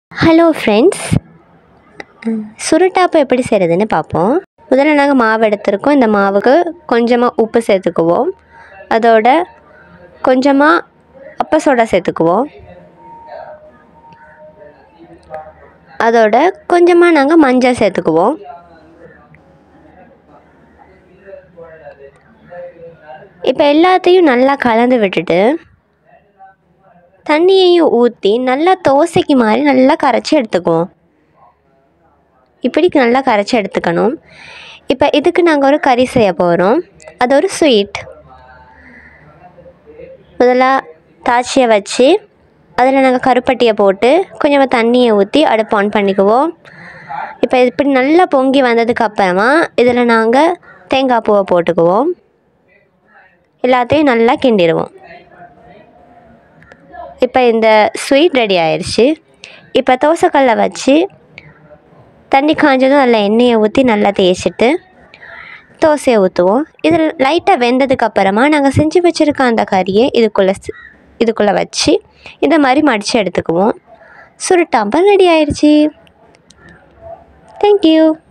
hello friends சுருட்டாப்பம் எப்படி செய்கிறதுன்னு பார்ப்போம் முதல்ல நாங்கள் மாவு எடுத்திருக்கோம் இந்த மாவுக்கு கொஞ்சமாக உப்பு சேர்த்துக்குவோம் அதோட கொஞ்சமாக அப்ப சோடா சேர்த்துக்குவோம் அதோட கொஞ்சமாக நாங்கள் மஞ்சள் சேர்த்துக்குவோம் இப்போ எல்லாத்தையும் நல்லா கலந்து விட்டுட்டு தண்ணியையும் ஊற்றி நல்லா தோசைக்கு மாதிரி நல்லா கரைச்சி எடுத்துக்குவோம் இப்படி நல்லா கரைச்சி எடுத்துக்கணும் இப்போ இதுக்கு நாங்கள் ஒரு கறி செய்ய போகிறோம் அது ஒரு ஸ்வீட் முதல்ல தாச்சியை வச்சு அதில் நாங்கள் கருப்பட்டியை போட்டு கொஞ்சமாக தண்ணியை ஊற்றி அடுப்பு ஆன் பண்ணிக்குவோம் இப்போ இப்படி நல்லா பொங்கி வந்ததுக்கு அப்புறமா இதில் நாங்கள் தேங்காய் பூவை போட்டுக்குவோம் எல்லாத்தையும் நல்லா கிண்டிடுவோம் இப்போ இந்த ஸ்வீட் ரெடி ஆயிடுச்சு இப்போ தோசைக்கல்லை வச்சு தண்ணி காஞ்சதும் அதில் எண்ணெயை ஊற்றி நல்லா தேய்ச்சிட்டு தோசையை ஊற்றுவோம் இதில் லைட்டாக வெந்ததுக்கு அப்புறமா நாங்கள் செஞ்சு வச்சுருக்க அந்த கறியை இதுக்குள்ளே ஸ்- இதுக்குள்ளே வச்சு இந்த மாதிரி மடித்து எடுத்துக்குவோம் சுருட்டாம்பம் ரெடி ஆயிடுச்சு தேங்க்யூ